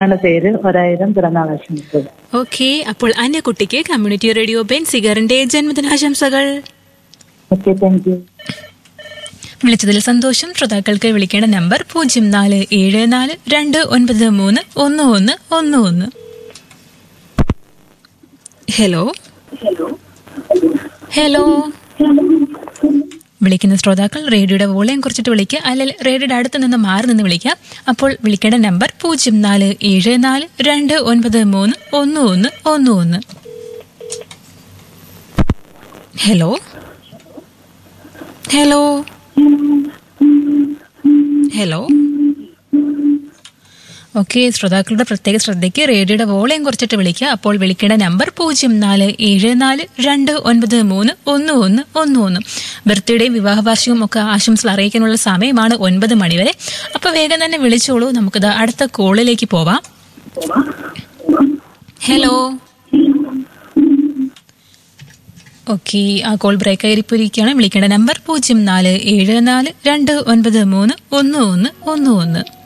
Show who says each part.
Speaker 1: ആണ് പേര് ഒരായിരം പിറന്നാൾ ആശംസകൾ
Speaker 2: ഓക്കെ അപ്പോൾ അന്നക്കുട്ടിക്ക് കമ്മ്യൂണിറ്റി റേഡിയോ ബെൻസിഗറിന്റെ ജന്മദിനാശംസകൾ
Speaker 1: ഓക്കെ താങ്ക് യു
Speaker 2: വിളിച്ചതിൽ സന്തോഷം ശ്രോതാക്കൾക്ക് വിളിക്കേണ്ട നമ്പർ പൂജ്യം നാല് ഏഴ് നാല് രണ്ട് ഒൻപത് മൂന്ന് ഒന്ന് ഒന്ന് ഒന്ന് ഒന്ന് ഹലോ ഹലോ വിളിക്കുന്ന ശ്രോതാക്കൾ റേഡിയോയുടെ വോളിയം കുറച്ചിട്ട് വിളിക്കുക അല്ലെങ്കിൽ റേഡിയോയുടെ അടുത്ത് നിന്ന് മാറി നിന്ന് വിളിക്കുക അപ്പോൾ വിളിക്കേണ്ട നമ്പർ പൂജ്യം നാല് ഏഴ് നാല് രണ്ട് ഒൻപത് മൂന്ന് ഒന്ന് ഒന്ന് ഒന്ന് ഒന്ന് ഹലോ ഹലോ ഹലോ ഓക്കെ ശ്രോതാക്കളുടെ പ്രത്യേക ശ്രദ്ധയ്ക്ക് റേഡിയോയുടെ വോളിയം കുറച്ചിട്ട് വിളിക്കുക അപ്പോൾ വിളിക്കേണ്ട നമ്പർ പൂജ്യം നാല് ഏഴ് നാല് രണ്ട് ഒൻപത് മൂന്ന് ഒന്ന് ഒന്ന് ഒന്ന് ഒന്ന് ബർത്ത്ഡേയും വിവാഹവാർഷികവും ഒക്കെ ആശംസകൾ അറിയിക്കാനുള്ള സമയമാണ് ഒൻപത് മണിവരെ അപ്പൊ വേഗം തന്നെ വിളിച്ചോളൂ നമുക്കിത് അടുത്ത കോളിലേക്ക് പോവാം ഹലോ ഓക്കെ ആ കോൾ ബ്രേക്ക് ആയിരിക്കുകയാണ് വിളിക്കേണ്ട നമ്പർ പൂജ്യം നാല് ഏഴ് നാല് രണ്ട് ഒൻപത് മൂന്ന് ഒന്ന് ഒന്ന് ഒന്ന് ഒന്ന്